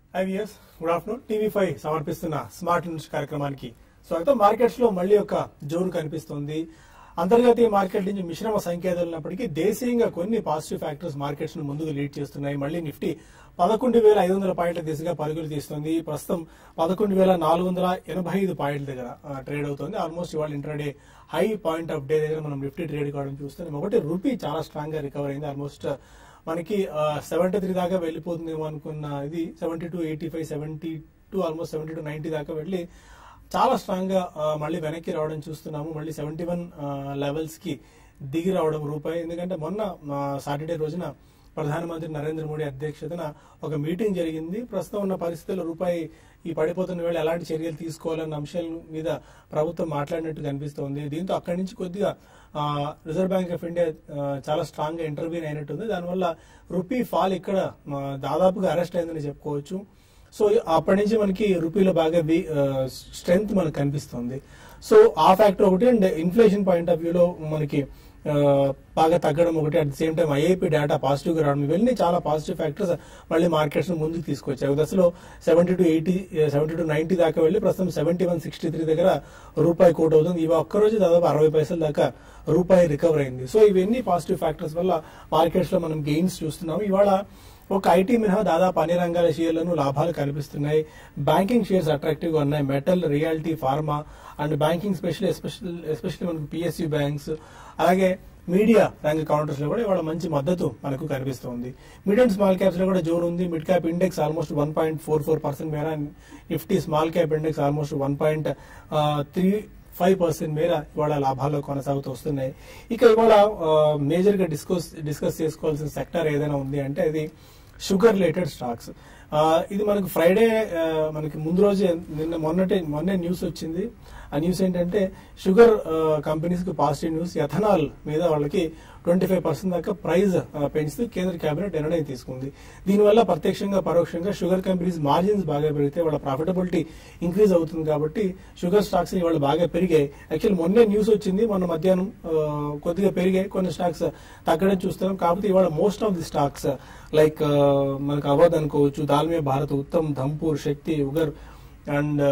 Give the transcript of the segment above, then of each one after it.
IVS good afternoon TV five సమర్పిస్తున్న smart news కార్యక్రమానికి స్వాగతం మార్కెట్స్ లో మళ్ళీ ఒక జోరు కనిపిస్తుంది అంతర్జాతీయ మార్కెట్ నుంచి మిశ్రమ సంకేతాలు ఉన్నప్పటికీ దేశీయంగా కొన్ని పాజిటివ్ ఫ్యాక్టర్స్ మార్కెట్స్ ను ముందుకు లీడ్ చేస్తున్నాయి మళ్ళీ నిఫ్టీ పదకొండు వేల ఐదు వందల పాయింట్ల దిశగా పరుగులు తీస్తుంది ప్రస్తుతం పదకొండు వేల నాలుగు వందల ఎనభై ఐదు పాయింట్ల దగ్గర ట్రేడ్ అవుతుంది ఆల్మోస్ట్ ఇవాళ intraday high point of day దగ్గర మనం నిఫ్టీ ట్రేడ్ కావడం చూస్తున్నాం ఒకటి రూపీ చాలా స్ట్రాంగ్ గా రికవర్ అయింది ఆల్మోస్ట్ మనకి సెవెంటీ త్రీ దాకా వెళ్ళిపోతుందేమో అనుకున్న ఇది seventy two eighty five seventy two almost seventy two ninety దాకా వెళ్ళి చాలా స్ట్రాంగ్ గా ఆ, మళ్ళీ వెనక్కి రావడం చూస్తున్నాము మళ్ళీ సెవెంటీ వన్ లెవెల్స్ కి దిగి రావడం రూపాయి ఎందుకంటే మొన్న సాటర్డే రోజున ప్రధానమంత్రి నరేంద్ర మోడీ అధ్యక్షతన ఒక మీటింగ్ జరిగింది ప్రస్తుతం ఉన్న పరిస్థితుల్లో రూపాయి ఈ పడిపోతున్న వేళ ఎలాంటి చర్యలు తీసుకోవాలన్న అంశాల మీద ప్రభుత్వం మాట్లాడినట్టు కనిపిస్తోంది దీంతో అక్కడి నుంచి కొద్దిగా ఆ, రిజర్వ్ బ్యాంక్ ఆఫ్ ఇండియా ఆ, చాలా స్ట్రాంగ్ గా ఇంటర్వ్యూన్ అయినట్టుంది దానివల్ల రూపీ ఫాల్ ఇక్కడ ఆ, దాదాపుగా అరెస్ట్ అయిందని చెప్పుకోవచ్చు సో అప్పటి నుంచి మనకి రూపీలో బాగా స్ట్రెంగ్త్ మనకు కనిపిస్తుంది సో ఆ ఫ్యాక్టర్ ఒకటి అండ్ ఇన్ఫ్లేషన్ పాయింట్ ఆఫ్ వ్యూలో మనకి ఆ, బాగా తగ్గడం ఒకటి at the same time IIP data positive గా రావడం ఇవన్నీ చాలా పాజిటివ్ ఫ్యాక్టర్స్ మళ్ళీ మార్కెట్స్ ముందుకు తీసుకొచ్చాయి ఒక దశలో seventy two eighty seventy two ninety దాకా వెళ్ళి ప్రస్తుతం సెవెంటీ వన్ సిక్స్టీ త్రీ దగ్గర రూపాయి కోట్ అవుతుంది ఇవి ఒక్కరోజు దాదాపు అరవై పైసల దాకా రూపాయి రికవర్ అయింది సో ఇవన్నీ పాజిటివ్ ఫ్యాక్టర్స్ వల్ల మార్కెట్స్ లో మనం గెయిన్స్ చూస్తున్నాం ఇవాళ ఒక ఐటీ మినహా దాదాపు అన్ని రంగాల షేర్లను లాభాలు కనిపిస్తున్నాయి బ్యాంకింగ్ షేర్స్ అట్రాక్టివ్ గా ఉన్నాయి metal realty pharma and banking special especial especially మనకు పిఎస్యు బ్యాంక్స్ అలాగే మీడియా రంగ కౌంటర్స్ లో కూడా ఇవాళ మంచి మద్దతు మనకు కనిపిస్తోంది మిడ్ అండ్ స్మాల్ క్యాప్స్ లో కూడా జోరు ఉంది mid cap index almost one point four four percent మేర Nifty small cap index almost one point three five percent మేర ఇవాళ లాభాల్లో కొనసాగుతూ వస్తున్నాయి ఇక ఇవాళ మేజర్ గా డిస్కస్ డిస్కస్ చేసుకోవాల్సిన సెక్టర్ ఏదైనా ఉంది అంటే అది షుగర్ రిలేటెడ్ స్టాక్స్ ఇది మనకు ఫ్రైడే ఆ, మనకి ముందు రోజే నిన్న మొన్నటే మొన్నే న్యూస్ వచ్చింది ఆ న్యూస్ ఏంటంటే షుగర్ కంపెనీస్ కి పాజిటివ్ న్యూస్ ఎథనాల్ మీద వాళ్ళకి ట్వంటీ ఫైవ్ పర్సెంట్ దాకా ప్రైజ్ పెంచుతూ కేంద్ర కేబినెట్ నిర్ణయం తీసుకుంది దీనివల్ల ప్రత్యక్షంగా పరోక్షంగా షుగర్ కంపెనీస్ మార్జిన్స్ బాగా పెరిగితే వాళ్ళ ప్రాఫిటబిలిటీ ఇంక్రీజ్ అవుతుంది కాబట్టి షుగర్ స్టాక్స్ ఇవాళ బాగా పెరిగాయి యాక్చువల్ మొన్నే న్యూస్ వచ్చింది మొన్న మధ్యాహ్నం ఆ, కొద్దిగా పెరిగాయి కొన్ని స్టాక్స్ తగ్గడం చూస్తున్నాం కాకపోతే ఇవాళ most of the stocks like మనకు అవధ్ అనుకోవచ్చు దాల్మియా భారత్ ఉత్తమ్ ధంపూర్ శక్తి ఉగర్ అండ్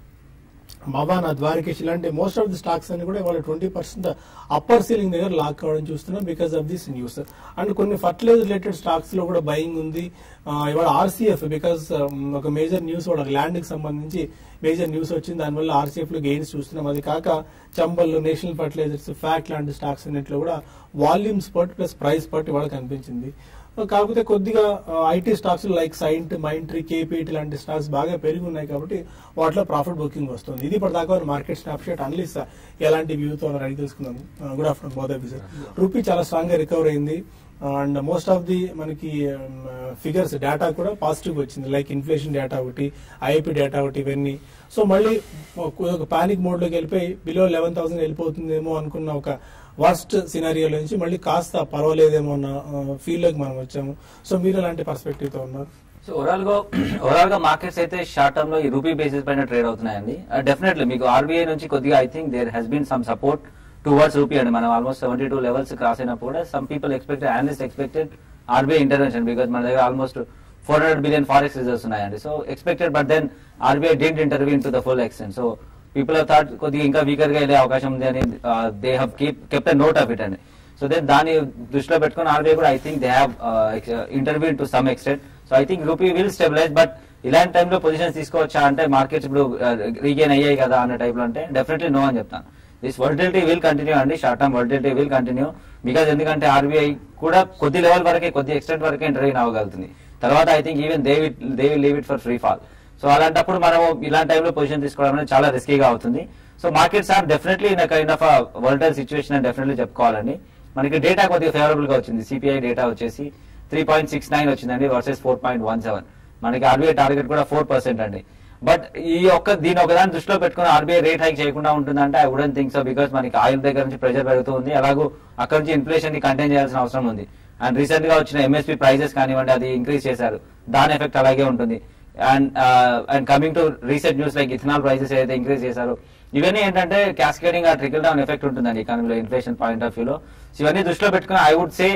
మవానా ద్వారకేష్ ఇలాంటి మోస్ట్ ఆఫ్ ది స్టాక్స్ అన్ని కూడా ఇవాళ ట్వంటీ పర్సెంట్ అప్పర్ సీలింగ్ దగ్గర లాక్ కావడం చూస్తున్నాం because of this news and కొన్ని ఫర్టిలైజర్ రిలేటెడ్ స్టాక్స్ లో కూడా బయింగ్ ఉంది ఆ, ఇవాళ ఆర్సీఎఫ్ బికాస్ ఒక మేజర్ న్యూస్ వాళ్ళ ల్యాండ్ కి సంబంధించి మేజర్ న్యూస్ వచ్చింది దానివల్ల ఆర్సీఎఫ్ లో గెయిన్స్ చూస్తున్నాం అది కాక చంబల్ నేషనల్ ఫర్టిలైజర్స్ ఫ్యాట్ లాంటి స్టాక్స్ అన్నింటిలో కూడా volume spurt plus price spurt ఇవాళ కనిపించింది కాకపోతే కొద్దిగా IT stocks like Cyient Mindtree KPT లాంటి స్టాక్స్ బాగా పెరిగి ఉన్నాయి కాబట్టి వాటిలో ప్రాఫిట్ బుకింగ్ వస్తుంది ఇది ఇప్పటిదాకా మార్కెట్ స్నాప్ షాట్ అనలిస్ట్ ఎలాంటి వ్యూతో అడిగి తెలుసుకుందాం good afternoon Bodha sir rupee చాలా స్ట్రాంగ్ గా రికవర్ అయింది అండ్ మోస్ట్ ఆఫ్ ది మనకి ఫిగర్స్ డేటా కూడా పాజిటివ్ వచ్చింది లైక్ ఇన్ఫ్లేషన్ డేటా ఒకటి ఐఐపి డేటా ఒకటి ఇవన్నీ సో మళ్ళీ ఒక పానిక్ మోడ్ లోకి వెళ్ళిపోయి బిలో లెవెన్ థౌసండ్ వెళ్ళిపోతుందేమో అనుకున్న ఒక వర్స్ట్ సినారియోలో నుంచి మళ్ళీ కాస్త పర్వాలేదేమో అన్న ఫీల్ లోకి మనం వచ్చాము సో మీరు ఎలాంటి పర్స్పెక్టివ్ తో ఉన్నారు సో ఓవరాల్ గా ఓవరాల్ గా మార్కెట్స్ అయితే షార్ట్ టర్మ్ లో ఈ రూపీ బేసిస్ పైన ట్రేడ్ అవుతున్నాయండి డెఫినెట్లీ మీకు ఆర్బీఐ నుంచి కొద్దిగా I think there has been some support towards rupee అండి మనం almost seventy two levels cross అయినప్పుడు కూడా some people expected analyst expected RBI intervention because మన దగ్గర almost four hundred billion forex reserves ఉన్నాయండి so expected but then RBI didn't intervene to the full extent so people of thought కొద్దిగా ఇంకా weaker గా వెళ్ళే అవకాశం ఉంది అని they have keep kept a note of it అండి సో దెన్ దాన్ని దృష్టిలో పెట్టుకుని ఆర్బీఐ కూడా I think they have intervene to some extent so I think rupee will stabilize but ఇలాంటి టైంలో పొజిషన్స్ తీసుకోవచ్చా అంటే మార్కెట్స్ ఇప్పుడు రీగైన్ అయ్యాయి కదా అన్న టైప్ లో అంటే డెఫినెట్లీ నో అని చెప్తాను దిస్ వర్టిలిటీ విల్ కంటిన్యూ అండి short term volatility will continue because ఎందుకంటే ఆర్బీఐ కూడా కొద్ది లెవెల్ వరకే కొద్ది ఎక్స్టెంట్ వరకే ఇంటర్వ్యూ అవ్వగలుగుతుంది తర్వాత I think even they they will leave it for free fall so అలాంటప్పుడు మనం ఇలాంటి టైంలో పొజిషన్ తీసుకోవడం అనేది చాలా రిస్కీగా అవుతుంది so markets are definitely in kind of volatile situation అని డెఫినెట్లీ చెప్పుకోవాలండి మనకి డేటా కొద్దిగా ఫేవరబుల్ గా వచ్చింది సిపిఐ డేటా వచ్చేసి త్రీ పాయింట్ సిక్స్ నైన్ వచ్చిందండి versus four point one seven మనకి ఆర్బీఐ టార్గెట్ కూడా ఫోర్ పర్సెంట్ అండి బట్ ఈ ఒక్క దీని ఒకదాన్ని దృష్టిలో పెట్టుకుని ఆర్బీఐ రేట్ హైక్ చేయకుండా ఉంటుందంటే I wouldn't think so because మనకి ఆయిల్ దగ్గర నుంచి ప్రెషర్ పెరుగుతూ ఉంది అలాగూ అక్కడ నుంచి ఇన్ఫ్లేషన్ ని కంటైన్ చేయాల్సిన అవసరం ఉంది అండ్ రీసెంట్ గా వచ్చిన ఎంఎస్పీ ప్రైజెస్ కానివ్వండి అది ఇంక్రీజ్ చేశారు దాని ఎఫెక్ట్ అలాగే ఉంటుంది and and coming to recent news like ethanol prices ఏదైతే ఇంక్రీజ్ చేశారో ఇవన్నీ ఏంటంటే క్యాస్కేడింగ్ ఆ ట్రికల్ డౌన్ ఎఫెక్ట్ ఉంటుందండి ఎకానమీలో ఇన్ఫ్లేషన్ పాయింట్ ఆఫ్ వ్యూలో సో ఇవన్నీ దృష్టిలో పెట్టుకుని I would say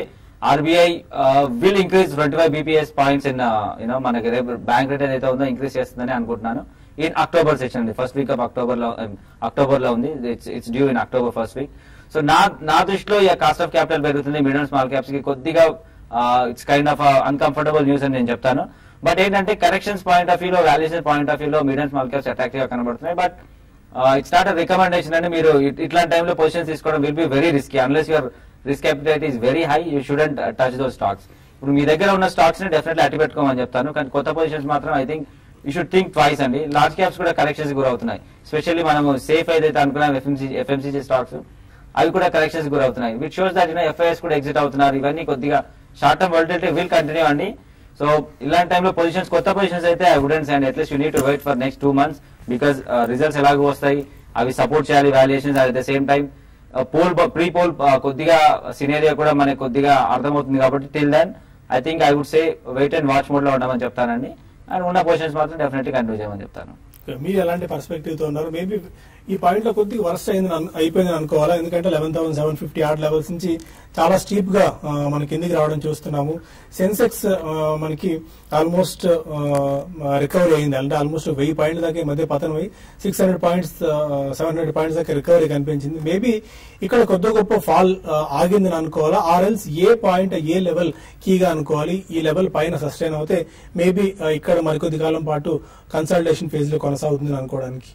RBI will increase twenty five BPS points in you know మనకి రేపు బ్యాంక్ రేట్ ఏదైతే ఉందో ఇంక్రీజ్ చేస్తుందని అనుకుంటున్నాను ఇన్ అక్టోబర్ సెషన్ అండి ఫస్ట్ వీక్ ఆఫ్ అక్టోబర్ లో అక్టోబర్ లో ఉంది it's it's due in October first week so నా నా దృష్టిలో ఈ కాస్ట్ ఆఫ్ క్యాపిటల్ పెరుగుతుంది మీడియం స్మాల్ క్యాప్స్ కి కొద్దిగా it's kind of uncomfortable news అని నేను చెప్తాను బట్ ఏంటంటే కరెక్షన్స్ పాయింట్ ఆఫ్ వ్యూలో వాల్యుయేషన్ పాయింట్ ఆఫ్ వ్యూలో మీడియం స్మాల్ క్యాప్స్ అట్రాక్టివ్ గా కనబడుతున్నాయి బట్ ఇట్స్ నాట్ రికమెండేషన్ అని మీరు ఇట్- ఇట్లాంటి టైంలో పొజిషన్స్ తీసుకోవడం will be very risky unless your risk appetite is very high you shouldn't touch those stocks ఇప్పుడు మీ దగ్గర ఉన్న స్టాక్స్ ని డెఫినెట్లీ అట్టి పెట్టుకోమని చెప్తాను కానీ కొత్త పొజిషన్స్ మాత్రం I think you should think twice అండి లార్జ్ క్యాప్స్ కూడా కరెక్షన్స్ గురవుతున్నాయి స్పెషల్లీ మనము సేఫ్ ఏదైతే అనుకున్నాం ఎఫ్ఎంసీ ఎఫ్ఎంసీజీ స్టాక్స్ అవి కూడా కరెక్షన్స్ గురవుతున్నాయి విచ్ షోస్ దట్ ఎఫ్ఐఎస్ కూడా ఎగ్జిట్ అవుతున్నారు ఇవన్నీ కొద్దిగా short term volatility will continue అండి సో ఇలాంటి టైంలో పొజిషన్స్ కొత్త పొజిషన్స్ అయితే I wouldn't and at least you need to wait for next two months because results ఎలాగో వస్తాయి అవి సపోర్ట్ చేయాలి valuations at the same time poll pre poll కొద్దిగా సినేరియా కూడా మనకి కొద్దిగా అర్థమవుతుంది కాబట్టి till then I think I would say wait and watch mode లో ఉండమని చెప్తానండి అండ్ ఉన్న పొజిషన్స్ మాత్రం డెఫినెట్లీ కంటిన్యూ చేయమని చెప్తాను మీరు ఎలాంటి పర్స్పెక్టివ్ తో ఉన్నారు మేబీ ఈ పాయింట్ లో కొద్దిగా వర్స్ట్ అయింది అయిపోయిందని అనుకోవాలా ఎందుకంటే eleven thousand seven fifty odd levels నుంచి చాలా స్టీప్ గా ఆ, మన కిందికి రావడం చూస్తున్నాము సెన్సెక్స్ ఆ, మనకి ఆల్మోస్ట్ రికవరీ అయింది అంటే ఆల్మోస్ట్ వెయ్యి పాయింట్ దాకా ఈ మధ్య పతనం అయ్యి six hundred points seven hundred points దాకా రికవరీ కనిపించింది మేబీ ఇక్కడ కొద్ది గొప్ప ఫాల్ ఆగిందని అనుకోవాలా ఆర్ఎల్స్ ఏ పాయింట్ ఏ లెవెల్ కీగా అనుకోవాలి ఈ లెవెల్ పైన సస్టైన్ అవుతే మేబీ ఇక్కడ మరికొద్ది కాలం పాటు కన్సల్టేషన్ ఫేజ్ లో కొనసాగుతుందని అనుకోవడానికి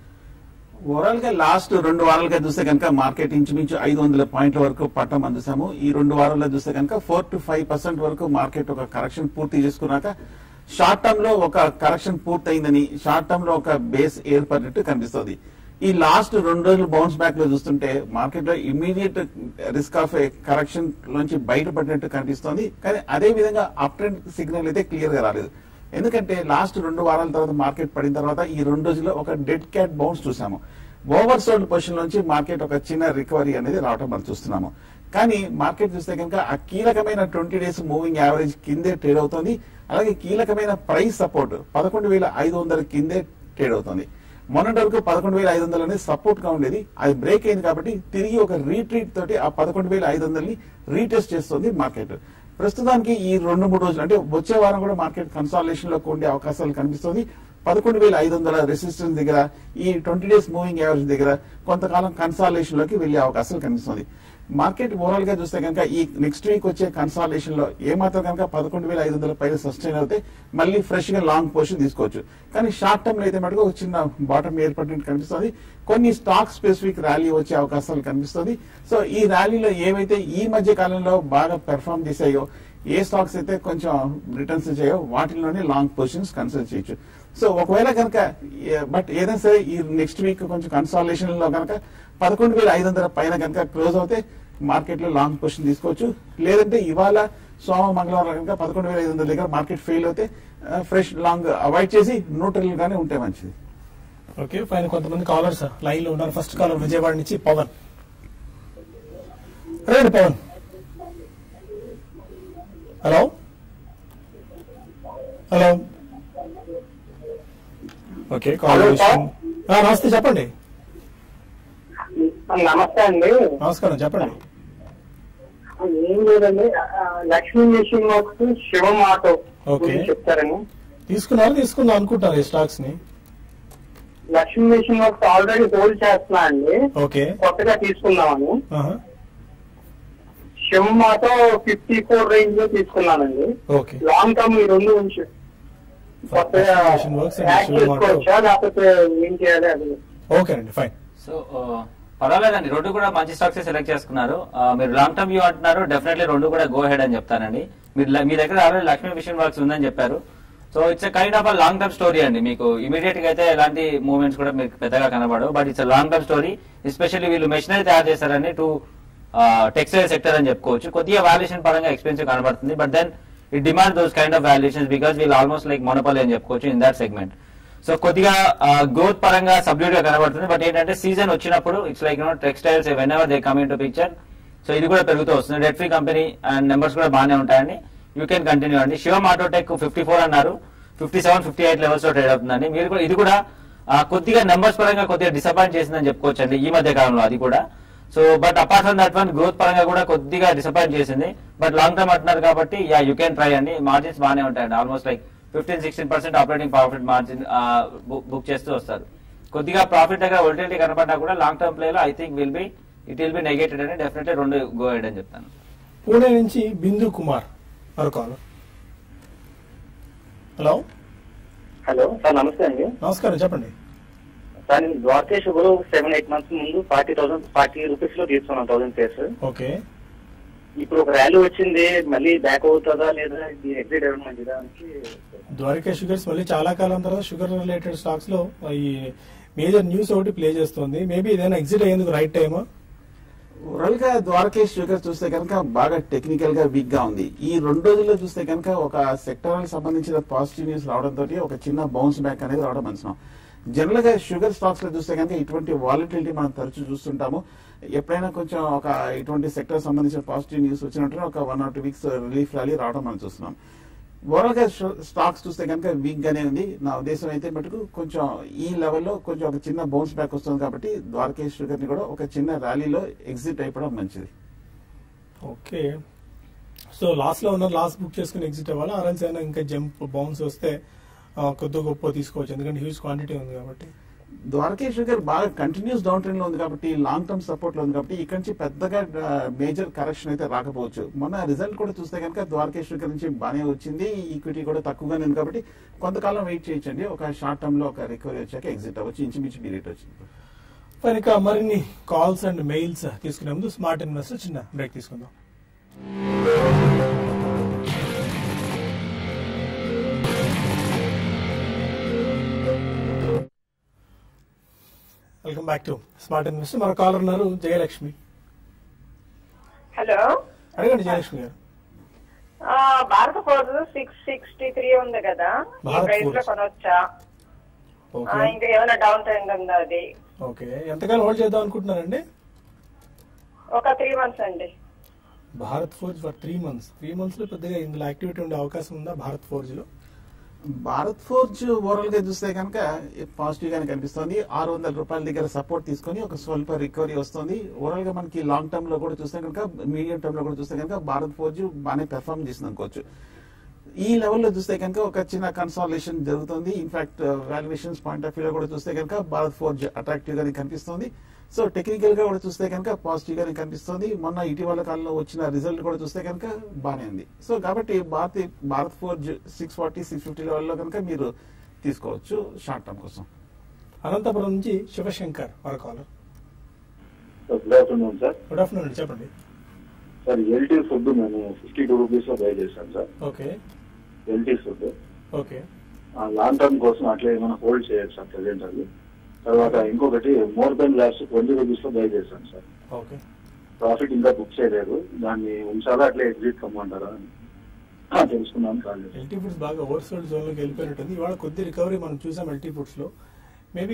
ఓవరాల్ గా లాస్ట్ రెండు వారాలుగా చూస్తే కనుక మార్కెట్ ఇంచుమించు ఐదు వందల పాయింట్ల వరకు పట్టం అందిస్తాము ఈ రెండు వారాల్లో చూస్తే కనుక ఫోర్ టు ఫైవ్ పర్సెంట్ వరకు మార్కెట్ ఒక కరెక్షన్ పూర్తి చేసుకున్నాక షార్ట్ టర్మ్ లో ఒక కరెక్షన్ పూర్తయిందని షార్ట్ టర్మ్ లో ఒక బేస్ ఏర్పడినట్టు కనిపిస్తుంది ఈ లాస్ట్ రెండు రోజులు బౌన్స్ బ్యాక్ లో చూస్తుంటే మార్కెట్ లో ఇమీడియట్ రిస్క్ ఆఫ్ కరెక్షన్ లోంచి బయటపడినట్టు కనిపిస్తోంది కానీ అదే విధంగా అప్ ట్రెండ్ సిగ్నల్ అయితే క్లియర్ గా రాలేదు ఎందుకంటే లాస్ట్ రెండు వారాల తర్వాత మార్కెట్ పడిన తర్వాత ఈ రెండు రోజుల్లో ఒక డెడ్ క్యాట్ బౌన్స్ చూసాము ఓవర్ సోల్డ్ పొజిషన్ నుంచి మార్కెట్ ఒక చిన్న రికవరీ అనేది రావటం మనం చూస్తున్నాము కానీ మార్కెట్ చూస్తే కనుక ఆ కీలకమైన ట్వంటీ డేస్ మూవింగ్ యావరేజ్ కిందే ట్రేడ్ అవుతుంది అలాగే కీలకమైన ప్రైస్ సపోర్ట్ పదకొండు వేల ఐదు వందల కిందే ట్రేడ్ అవుతుంది మొన్నటి వరకు పదకొండు వేల ఐదు వందలు అనేది సపోర్ట్ గా ఉండేది అది బ్రేక్ అయింది కాబట్టి తిరిగి ఒక రీట్రీట్ తోటి ఆ పదకొండు వేల ఐదు వందలని రీటెస్ట్ చేస్తుంది మార్కెట్ ప్రస్తుతానికి ఈ రెండు మూడు రోజులు అంటే వచ్చే వారం కూడా మార్కెట్ కన్సాలేషన్ లో ఉండే అవకాశాలు కనిపిస్తుంది పదకొండు వేల ఐదు వందల రెసిస్టెన్స్ దగ్గర ఈ ట్వంటీ డేస్ మూవింగ్ యావరేజ్ దగ్గర కొంతకాలం కన్సాలేషన్ లోకి వెళ్లే అవకాశాలు కనిపిస్తుంది మార్కెట్ ఓవరాల్ గా చూస్తే కనుక ఈ నెక్స్ట్ వీక్ వచ్చే కన్సాలేషన్ లో ఏమాత్రం కనుక పదకొండు వేల ఐదు వందల పైన సస్టైన్ అవుతే మళ్ళీ ఫ్రెష్ గా లాంగ్ పొజిషన్ తీసుకోవచ్చు కానీ షార్ట్ టర్మ్ లో అయితే మటుకు ఒక చిన్న బాటం ఏర్పడినట్టు కనిపిస్తుంది కొన్ని స్టాక్ స్పెసిఫిక్ ర్యాలీ వచ్చే అవకాశాలు కనిపిస్తుంది సో ఈ ర్యాలీలో ఏవైతే ఈ మధ్య కాలంలో బాగా పెర్ఫామ్ చేశాయో ఏ స్టాక్స్ అయితే కొంచెం రిటర్న్స్ ఇచ్చాయో వాటిలోనే లాంగ్ పొజిషన్స్ కన్సిడర్ చేయొచ్చు సో ఒకవేళ కనుక బట్ ఏదైనా సరే ఈ నెక్స్ట్ వీక్ కొంచెం కన్సాలేషన్ లో కనుక పదకొండు వేల ఐదు వందల పైన కనుక క్లోజ్ అవుతే మార్కెట్ లో లాంగ్ పొజిషన్ తీసుకోవచ్చు లేదంటే ఇవాళ సోమ మంగళవారం కనుక పదకొండు వేల ఐదు వందల దగ్గర మార్కెట్ ఫెయిల్ అవుతే ఫ్రెష్ లాంగ్ అవాయిడ్ చేసి న్యూట్రల్ గానే ఉంటే మంచిది ఓకే ఫైన్ కొంతమంది కాలర్స్ లైన్ లో ఉన్నారు ఫస్ట్ కాలర్ విజయవాడ నుంచి పవన్ రండి Pawan hello hello okay call hello, sir. నమస్తే చెప్పండి నమస్తే అండి నమస్కారం చెప్పండి ఏం లేదండి ఆ, Lakshmi machine works Shivam auto okay. గురించి చెప్తారండి తీసుకున్నారు తీసుకుందాం అనుకుంటారు ఈ స్టాక్స్ ని Lakshmi machine works already hold చేస్తున్నా అండి ఓకే కొత్తగా తీసుకుందామని ఆహా. శివం ఆటో ఫిఫ్టీ ఫోర్ రేంజ్ లో తీసుకున్నానండి ఓకే లాంగ్ టర్మ్ ఈ రెండు ఉంచి కొత్తగా Lexi Machine Works and add Shivam Auto. చేసుకోవచ్చా లేకపోతే ఏం చేయాలి అది ఓకే అండి ఫైన్ సో పర్వాలేదండి రెండు కూడా మంచి స్టాక్స్ సెలెక్ట్ చేసుకున్నారు ఆ, మీరు లాంగ్ టర్మ్ వ్యూ అంటున్నారు డెఫినెట్లీ రెండు కూడా గో హెడ్ అని చెప్తానండి మీరు ల- మీ దగ్గర ఆల్రెడీ లక్ష్మీ మిషన్ వర్క్స్ ఉందని చెప్పారు so it's kind of long term story అండి మీకు ఇమీడియట్ గా అయితే ఎలాంటి మూవ్మెంట్స్ కూడా మీకు పెద్దగా కనబడవు but it's long term story especially వీళ్ళు మెషినరీ తయారు చేశారని టు టెక్స్టైల్ సెక్టర్ అని చెప్పుకోవచ్చు కొద్దిగా వాల్యుయేషన్ పరంగా ఎక్స్పెన్సివ్ కనబడుతుంది but then it demand those kind of valuations because వీళ్ళు ఆల్మోస్ట్ లైక్ మొనపలి అని చెప్పుకోవచ్చు ఇన్ దాట్ సెగ్మెంట్ సో కొద్దిగా గ్రోత్ పరంగా సబ్డ్యూట్ గా కనబడుతుంది బట్ ఏంటంటే సీజన్ వచ్చినప్పుడు it's like no textiles whenever they come into picture so ఇది కూడా పెరుగుతూ వస్తుంది red free company and numbers కూడా బాగానే ఉంటాయండి యూ కెన్ కంటిన్యూ అండి శివం ఆటోటెక్ ఫిఫ్టీ ఫోర్ అన్నారు fifty seven fifty eight levels లో ట్రేడ్ అవుతుందండి మీరు కూడా ఇది కూడా ఆ, కొద్దిగా నెంబర్స్ పరంగా కొద్దిగా డిసప్పాయింట్ చేసిందని చెప్పుకోవచ్చు అండి ఈ మధ్య కాలంలో అది కూడా so but apart from that one growth పరంగా కూడా కొద్దిగా డిసప్పాయింట్ చేసింది బట్ లాంగ్ టర్మ్ అంటున్నారు కాబట్టి యా యూ కెన్ ట్రై అండి మార్జిన్స్ బాగానే ఉంటాయండి almost like fifteen sixteen percent operating profit margin book చేస్తూ వస్తారు కొద్దిగా ప్రాఫిట్ దగ్గర వొలిటిలిటీ కనపడినా కూడా లాంగ్ టర్మ్ ప్లేలో I think will be it will be negated అని డెఫినెట్లీ రెండు గో హెడ్ అని చెప్తాను పూణే నుంచి బిందు కుమార్ మరో కాల్ హలో హలో సార్ నమస్తే అండి నమస్కారం చెప్పండి సార్ నేను Dwaraka sugar seven eight months ముందు ఫార్టీ థౌసండ్ ఫార్టీ రూపీస్ లో తీసుకున్నాను థౌసండ్ పేర్స్ ఓకే ఇప్పుడు ఒక ర్యాలీ వచ్చింది మళ్ళీ బ్యాక్ అవుతుందా లేదా ఇది ఎగ్జిట్ అవ్వడం మంచిదా అని ద్వారకా షుగర్స్ మళ్ళీ చాలా కాలం తర్వాత షుగర్ రిలేటెడ్ స్టాక్స్ లో ఈ మేజర్ న్యూస్ ఒకటి ప్లే చేస్తుంది మేబీ ఏదైనా ఎగ్జిట్ అయ్యేందుకు రైట్ టైమా ఓవరాల్ గా ద్వారకేష్ షుగర్ చూస్తే కనుక బాగా టెక్నికల్ గా వీక్ గా ఉంది ఈ రెండు రోజుల్లో చూస్తే కనుక ఒక సెక్టర్ సంబంధించిన పాజిటివ్ న్యూస్ రావడంతో ఒక చిన్న బౌన్స్ బ్యాక్ అనేది రావడం మంచిది జనరల్ గా షుగర్ స్టాక్స్ లో చూస్తే కనుక ఇటువంటి వాలిటిలిటీ మనం తరచూ చూస్తుంటాము ఎప్పుడైనా కొంచెం ఒక ఇటువంటి సెక్టర్ సంబంధించిన పాజిటివ్ న్యూస్ వచ్చినట్టు ఒక one or two weeks relief rally రావడం మనం చూస్తున్నాం ఓవరాల్ గా స్టాక్స్ చూస్తే కనుక వీక్ గానే ఉంది నా ఉద్దేశం అయితే మటుకు కొంచెం ఈ లెవెల్లో కొంచెం ఒక చిన్న బౌన్స్ బ్యాక్ వస్తుంది కాబట్టి ద్వారకేష్ షుగర్ ని కూడా ఒక చిన్న ర్యాలీలో ఎగ్జిట్ అయిపోవడం మంచిది ఓకే సో లాస్ట్ లో ఉన్న లాస్ట్ బుక్ చేసుకుని ఎగ్జిట్ అవ్వాలా ఆర్ఎల్స్ అయినా ఇంకా జంప్ బౌన్స్ వస్తే ఆ, కొద్ది గొప్ప తీసుకోవచ్చు ఎందుకంటే హ్యూజ్ క్వాంటిటీ ఉంది కాబట్టి ద్వారకేష్ షుగర్ బాగా కంటిన్యూస్ డౌన్ ట్రెండ్ లో ఉంది కాబట్టి లాంగ్ టర్మ్ సపోర్ట్ లో ఉంది కాబట్టి ఇక్కడ నుంచి పెద్దగా మేజర్ కరెక్షన్ అయితే రాకపోవచ్చు మొన్న రిజల్ట్ కూడా చూస్తే కనుక ద్వారకేష్ షుగర్ నుంచి బాగానే వచ్చింది ఈక్విటీ కూడా తక్కువగానే ఉంది కాబట్టి కొంతకాలం వెయిట్ చేయొచ్చండి ఒక షార్ట్ టర్మ్ లో ఒక రికవరీ వచ్చాక ఎగ్జిట్ అవ్వచ్చు ఇంచుమించు మీ రేట్ వచ్చింది మరి ఇక మరిన్ని కాల్స్ అండ్ మెయిల్స్ తీసుకునే ముందు స్మార్ట్ ఇన్వెస్టర్ చిన్న బ్రేక్ తీసుకుందాం welcome back to smart investor మన కాలర్ ఉన్నారు జయలక్ష్మి హలో అడగండి జయలక్ష్మి గారు ఆ, భారత ఫోర్స్ సిక్స్ సిక్స్టీ త్రీ ఉంది కదా ఈ భారత్ ప్రైస్ లో ఫోర్స్. కొనొచ్చా ఆ, ఓకే ఇంకా ఏమైనా డౌన్ ట్రెండ్ ఉందా అది ఓకే ఎంతకాలం హోల్డ్ చేద్దాం అనుకుంటున్నారండి ఒక త్రీ మంత్స్ అండి Bharat forge for three months three months లో పెద్దగా ఇందులో యాక్టివిటీ ఉండే అవకాశం ఉందా భారత్ ఫోర్జ్ లో భారత్ ఫోర్జ్ ఓవరాల్ గా చూస్తే కనుక పాజిటివ్ గానే కనిపిస్తుంది ఆరు వందల రూపాయల దగ్గర సపోర్ట్ తీసుకొని ఒక స్వల్ప రికవరీ వస్తుంది ఓవరాల్ గా మనకి లాంగ్ టర్మ్ లో కూడా చూస్తే కనుక మీడియం టర్మ్ లో కూడా చూస్తే కనుక భారత్ ఫోర్జ్ బాగానే పెర్ఫార్మ్ చేసింది అనుకోవచ్చు ఈ లెవెల్లో చూస్తే కనుక ఒక చిన్న కన్సాలేషన్ జరుగుతుంది in fact valuations point of view లో కూడా చూస్తే కనుక భారత్ ఫోర్జ్ అట్రాక్టివ్ గానే కనిపిస్తుంది సో టెక్నికల్ గా కూడా చూస్తే కనుక పాజిటివ్ గానే కనిపిస్తుంది మొన్న ఇటీవల కాలంలో వచ్చిన రిజల్ట్ కూడా చూస్తే కనుక బాగానే ఉంది సో కాబట్టి Bharat Bharat forge six forty six fifty లెవెల్లో కనుక మీరు తీసుకోవచ్చు షార్ట్ టర్మ్ కోసం అనంతపురం నుంచి శివశంకర్ మన caller good afternoon sir good afternoon అండి చెప్పండి సార్ ఎల్టీ ఫుడ్ మేము ఫిఫ్టీ టూ రూపీస్ లో బై చేశాను sir okay LT food okay long term కోసం అట్లా ఏమైనా హోల్డ్ చేయొచ్చు సార్ ప్రజెంట్ అది తర్వాత ఇంకొకటి more then labs twenty rupees లో బై చేశాను సార్ ఓకే ప్రాఫిట్ ఇంకా బుక్ చేయలేదు దాన్ని ఉంచాలా అట్లా ఎగ్జిట్ కమ్మంటారా అని ఆ, తెలుసుకున్నాను కాల్ చేశాను ఎల్టీ ఫుడ్స్ బాగా ఓవర్సోల్డ్ జోన్ లోకి వెళ్ళిపోయినట్టుంది ఇవాళ కొద్ది రికవరీ మనం చూసాం ఎల్టీ ఫుడ్స్ లో మేబీ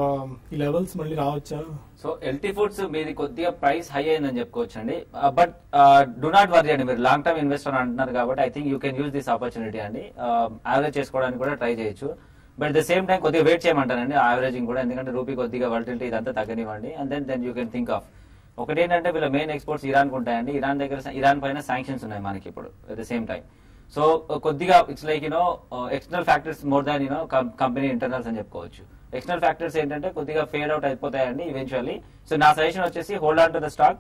ఈ లెవెల్స్ మళ్ళీ రావచ్చా సో ఎల్టీ ఫుడ్స్ మీది కొద్దిగా ప్రైస్ హై అయిందని చెప్పుకోవచ్చు అండి బట్ డు నాట్ వరీ అండి మీరు లాంగ్ టర్మ్ ఇన్వెస్టర్ అంటున్నారు కాబట్టి I think you can use this opportunity అండి యావరేజ్ చేసుకోవడానికి కూడా ట్రై చేయొచ్చు బట్ ద సేమ్ టైం కొద్దిగా వెయిట్ చేయమంటానండి యావరేజింగ్ కూడా ఎందుకంటే రూపీ కొద్దిగా వల్టిలిటీ ఇదంతా తగ్గనివ్వండి and then then you can think of ఒకటి ఏంటంటే వీళ్ళ మెయిన్ ఎక్స్పోర్ట్స్ ఇరాన్ ఉంటాయండి ఇరాన్ దగ్గర ఇరాన్ పైన శాంక్షన్స్ ఉన్నాయి మనకి ఇప్పుడు at the same time so కొద్దిగా it's like you know external factors more than you know company internals అని చెప్పుకోవచ్చు ఎక్స్టర్నల్ ఫ్యాక్టర్స్ ఏంటంటే కొద్దిగా ఫేడ్ అవుట్ అయిపోతాయండి ఈవెన్చువల్లీ సో నా సజెషన్ వచ్చేసి hold on to the stock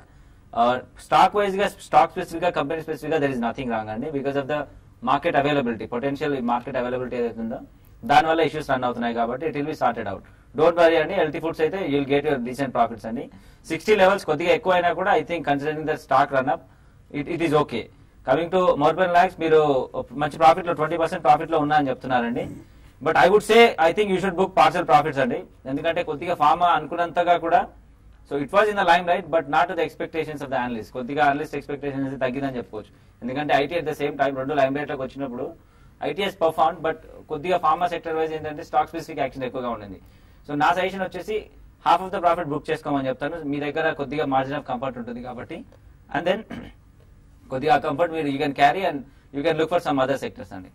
stock wise గా స్టాక్ స్పెసిఫిక్ గా కంపెనీ స్పెసిఫిక్ గా దర్ ఇస్ నథింగ్ రాంగ్ అండి because of the market availability potential market availability ఏదైతే ఉందో దాని వల్ల ఇష్యూస్ రన్ అవుతున్నాయి కాబట్టి it will be sorted out don't worry అండి ఎల్టీ ఫుడ్స్ అయితే you'll get your decent profits అండి సిక్స్టీ లెవెల్స్ కొద్దిగా ఎక్కువ అయినా కూడా I think considering the stock run up it it is okay coming to Morepen labs మీరు మంచి ప్రాఫిట్ లో ట్వంటీ పర్సెంట్ ప్రాఫిట్ లో ఉన్నా అని చెప్తున్నారండి but I would say I think you should book partial profits అండి ఎందుకంటే కొద్దిగా ఫార్మా అనుకున్నంతగా కూడా so it was in the limelight but not the expectations of the analyst కొద్దిగా అనలిస్ట్ ఎక్స్పెక్టేషన్స్ తగ్గిందని చెప్పుకోవచ్చు ఎందుకంటే IT at the same time రెండు లైమ్ రైట్ లోకి వచ్చినప్పుడు ఐటీఎస్ పర్ఫార్మ్ బట్ కొద్దిగా ఫార్మా సెక్టర్ వైజ్ ఏంటంటే స్టాక్ స్పెసిఫిక్ యాక్షన్ ఎక్కువగా ఉండింది సో నా సజెషన్ వచ్చేసి half of the profit book చేసుకోమని చెప్తాను మీ దగ్గర కొద్దిగా మార్జిన్ ఆఫ్ కంఫర్ట్ ఉంటుంది కాబట్టి అండ్ దెన్ కొద్దిగా కంఫర్ట్ మీరు you can carry and you can look for some other sectors అండి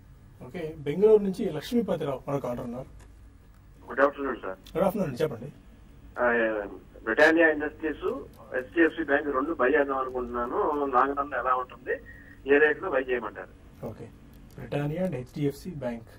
ఓకే బెంగళూరు నుంచి లక్ష్మీపతిరావు మన కాలర్ ఉన్నారు good afternoon sir good afternoon అండి చెప్పండి బ్రిటానియా ఇండస్ట్రీస్ హెచ్డిఎఫ్సి బ్యాంక్ రెండు బై చేద్దాం అనుకుంటున్నాను లాంగ్ రన్ ఎలా ఉంటుంది ఏ రేట్ లో బై చేయమంటారు okay Britannia and HDFC bank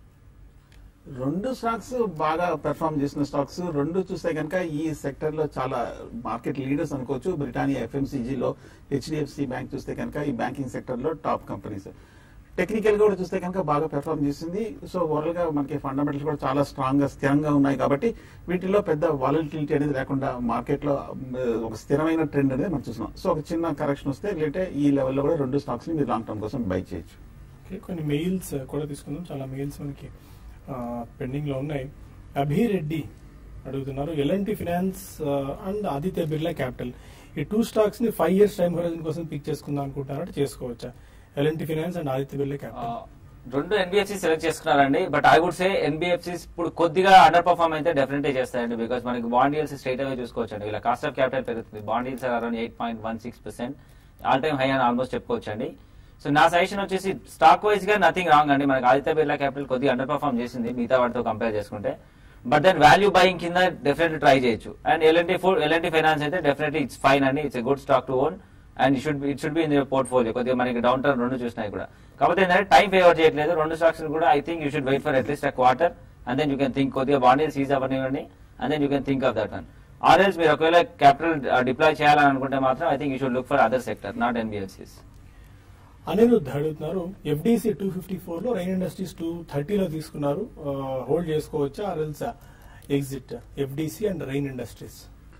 రెండు స్టాక్స్ బాగా పెర్ఫామ్ చేసిన స్టాక్స్ రెండు చూస్తే కనుక ఈ సెక్టర్ లో చాలా మార్కెట్ లీడర్స్ అనుకోవచ్చు బ్రిటానియా ఎఫ్ఎంసీజీ లో హెచ్డిఎఫ్సి బ్యాంక్ చూస్తే కనుక ఈ బ్యాంకింగ్ సెక్టర్ లో టాప్ కంపెనీస్ టెక్నికల్ గా కూడా చూస్తే కనుక బాగా పెర్ఫామ్ చేసింది సో ఓవరాల్ గా మనకి ఫండమెంటల్స్ కూడా చాలా స్ట్రాంగ్ గా స్థిరంగా ఉన్నాయి కాబట్టి వీటిలో పెద్ద వాలటిలిటీ అనేది లేకుండా మార్కెట్ లో మ్, ఒక స్థిరమైన ట్రెండ్ అనేది మనం చూస్తున్నాం సో ఒక చిన్న కరెక్షన్ వస్తే లేటే ఈ లెవెల్లో కూడా రెండు స్టాక్స్ ని మీరు లాంగ్ టర్మ్ కోసం బై చేయొచ్చు ఓకే కొన్ని మెయిల్స్ కూడా తీసుకుందాం చాలా మెయిల్స్ మనకి పెండింగ్ లో ఉన్నాయి అభిరెడ్డి అడుగుతున్నారు LNT finance and Aditya Birla capital ఈ టూ స్టాక్స్ ని ఫైవ్ ఇయర్స్ టైం హోరైజన్ కోసం పిక్ చేసుకుందాం అనుకుంటున్నారంటే చేసుకోవచ్చా LNT finance and Aditya Birla ఆ, క్యాపిటల్ రెండు ఎన్బిఎఫ్సి సెలెక్ట్ చేసుకున్నారండి but I would say NBFC ఇప్పుడు కొద్దిగా అండర్ పర్ఫార్మ్ అయితే డెఫినెట్లీ చేస్తాయండి బికాస్ మనకి బాండ్ ఈల్స్ స్ట్రైట్ అవే చూసుకోవచ్చు అండి ఇలా కాస్ట్ ఆఫ్ క్యాపిటల్ పెరుగుతుంది bond yields around eight point one six percent all time high అని ఆల్మోస్ట్ చెప్పుకోవచ్చండి సో నా సజెషన్ వచ్చేసి స్టాక్ వైజ్ గా నథింగ్ రాంగ్ అండి మనకి ఆదిత్య బిర్లా క్యాపిటల్ కొద్దిగా అండర్ పర్ఫార్మ్ చేసింది మిగతా వాటితో కంపేర్ చేసుకుంటే బట్ దెన్ వాల్యూ బయింగ్ కింద డెఫినెట్లీ ట్రై చేయొచ్చు and LNT four LNT finance అయితే డెఫినెట్లీ ఇట్స్ ఫైన్ అండి it's a good stock to own and it should it should be in portfolio కొద్దిగా మనకి డౌన్ టర్న్ రెండు చూసినాయి కూడా కాకపోతే ఏంటంటే టైం ఫేవర్ చేయట్లేదు రెండు స్టాక్స్ కూడా I think you should wait for at least a quarter and then you can think కొద్దిగా బాండీలు సీజ్ అవ్వనివ్వండి and then you can think of that one ఆర్ఎల్స్ మీరు ఒకవేళ క్యాపిటల్ డిప్లాయ్ చేయాలని అనుకుంటే మాత్రం I think you should look for other sector not NBFCs Anirudh అడుగుతున్నారు ఎఫ్డిసి టూ ఫిఫ్టీ ఫోర్ లో రైన్ ఇండస్ట్రీస్ టూ థర్టీలో తీసుకున్నారు హోల్డ్ చేసుకోవచ్చా ఆర్ఎల్స్ exit FDC and rain industries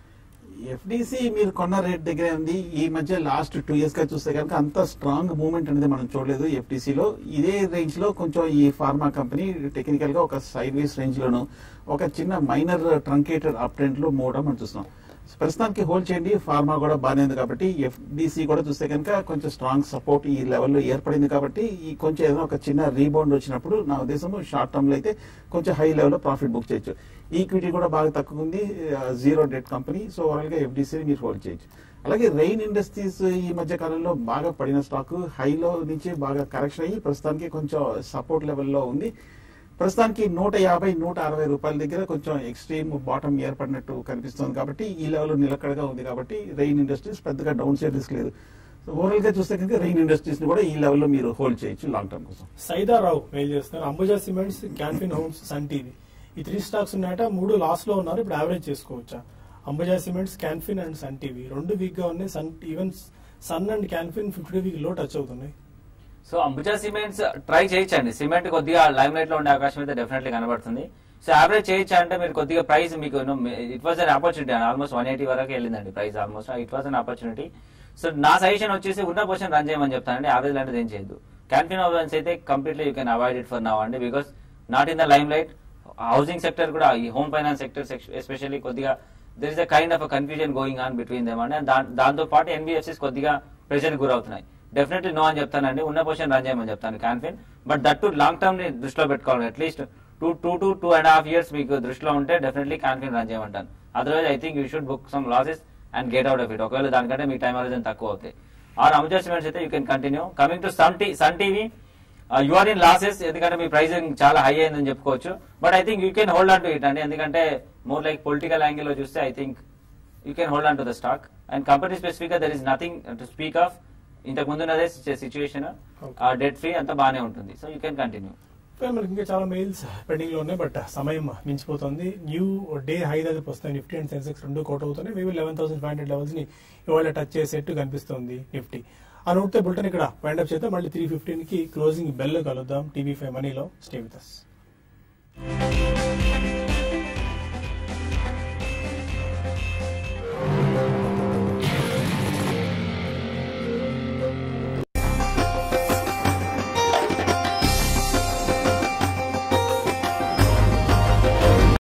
FDC మీరు కొన్న రేట్ దగ్గరే ఉంది ఈ మధ్య లాస్ట్ టూ ఇయర్స్ గా చూస్తే కనుక అంత స్ట్రాంగ్ మూవ్మెంట్ అనేది మనం చూడలేదు FDC లో ఇదే రేంజ్ లో కొంచెం ఈ ఫార్మా కంపెనీ టెక్నికల్ గా ఒక సైడ్ వేస్ రేంజ్ లోను ఒక చిన్న మైనర్ ట్రంకేటెడ్ అప్ ట్రెండ్ లో మూవ్ మనం చూస్తున్నాం ప్రస్తుతానికి హోల్డ్ చేయండి ఫార్మా కూడా బాగానే ఉంది కాబట్టి ఎఫ్డిసి కూడా చూస్తే కనుక కొంచెం స్ట్రాంగ్ సపోర్ట్ ఈ లెవెల్లో ఏర్పడింది కాబట్టి ఈ కొంచెం ఏదైనా ఒక చిన్న రీబౌండ్ వచ్చినప్పుడు నా ఉద్దేశం షార్ట్ టర్మ్ లో అయితే కొంచెం హై లెవెల్లో ప్రాఫిట్ బుక్ చేయొచ్చు ఈక్విటీ కూడా బాగా తక్కువ ఉంది zero debt company so overall గా ఎఫ్డిసి మీరు హోల్డ్ చేయొచ్చు అలాగే రెయిన్ ఇండస్ట్రీస్ ఈ మధ్య కాలంలో బాగా పడిన స్టాక్ హైలో నుంచి బాగా కరెక్షన్ అయ్యి ప్రస్తుతానికి కొంచెం సపోర్ట్ లెవెల్లో ఉంది ప్రస్తుతానికి నూట యాభై నూట అరవై రూపాయల దగ్గర కొంచెం ఎక్స్ట్రీమ్ బాటం ఏర్పడినట్టు కనిపిస్తుంది కాబట్టి ఈ లెవెల్ నిలకడగా ఉంది కాబట్టి రెయిన్ ఇండస్ట్రీస్ పెద్దగా డౌన్ సైడ్ రిస్క్ లేదు ఓవరాల్ గా చూస్తే కనుక రెయిన్ ఇండస్ట్రీస్ ని కూడా ఈ లెవెల్లో మీరు హోల్డ్ చేయొచ్చు లాంగ్ టర్మ్ కోసం సైదారావు మెయిల్ చేస్తున్నారు Ambuja cements Canfin homes Sun TV ఈ త్రీ స్టాక్స్ ఉన్నాయట మూడు లాస్ లో ఉన్నారు ఇప్పుడు యావరేజ్ చేసుకోవచ్చా Ambuja cements Canfin and Sun TV రెండు వీక్ గా ఉన్నాయి Sun even Sun and Canfin fifty week లో టచ్ అవుతున్నాయి సో అంబుజా సిమెంట్స్ ట్రై చేయొచ్చండి సిమెంట్ కొద్దిగా లైమ్ లైట్ లో ఉండే అవకాశం అయితే డెఫినెట్లీ కనబడుతుంది సో యావరేజ్ చేయొచ్చు అంటే మీరు కొద్దిగా ప్రైస్ మీకు it was an opportunity almost one eighty వరకు వెళ్ళిందండి price almost it was an opportunity so నా సజెషన్ వచ్చేసి ఉన్న పొజిషన్ రన్ చేయమని చెప్తానండి యావరేజ్ లాంటిది ఏం చేయొద్దు క్యాన్ఫిన్ హౌస్ అయితే completely you can avoid it for now అండి because not in the limelight housing sector కూడా ఈ హోమ్ ఫైనాన్స్ సెక్టర్ ఎస్పెషల్లీ కొద్దిగా there is a kind of confusion going on between them అండి దా- దాంతో పాటు NBFCs కొద్దిగా ప్రెషర్ గురవుతున్నాయి డెఫినెట్లీ నో అని చెప్తానండి ఉన్న పొజిషన్ రన్ చేయమని చెప్తాను Canfin but that to long term ని దృష్టిలో పెట్టుకోవాలి at least two two to two and half years మీకు దృష్టిలో ఉంటే డెఫినెట్లీ క్యాన్ఫిన్ రన్ చేయమంటాను otherwise I think you should book some losses and get out of it ఒకవేళ దానికంటే మీ టైం అనేది తక్కువ అవుతాయి ఆర్ అడ్జస్ట్మెంట్స్ అయితే you can continue coming to Sun T Sun TV you are in losses ఎందుకంటే మీ ప్రైసింగ్ చాలా హై అయిందని చెప్పుకోవచ్చు but I think you can hold on to it అండి ఎందుకంటే మోర్ లైక్ పొలిటికల్ యాంగిల్ లో చూస్తే I think you can hold on to the stock and company specific గా there is nothing to speak of ఇంతకు ముందున్నదే situation debt free అంతా బాగానే ఉంటుంది సో యూ కెన్ కంటిన్యూ మనకి ఇంకా చాలా మెయిల్స్ పెండింగ్ లో ఉన్నాయి బట్ సమయం మించిపోతుంది న్యూ డే హై దగ్గరకు వస్తాయి నిఫ్టీ అండ్ సెన్సెక్స్ రెండు కోట్ అవుతున్నాయి maybe eleven thousand five hundred levels ని ఇవాళ టచ్ చేసేట్టు కనిపిస్తుంది నిఫ్టీ అని ఉంటే బుల్టన్ ఇక్కడ వైండప్ చేద్దాం మళ్ళీ త్రీ ఫిఫ్టీన్ కి క్లోజింగ్ బెల్ కలుద్దాం టీవీ ఫైవ్ మనీలో స్టే విత్ అస్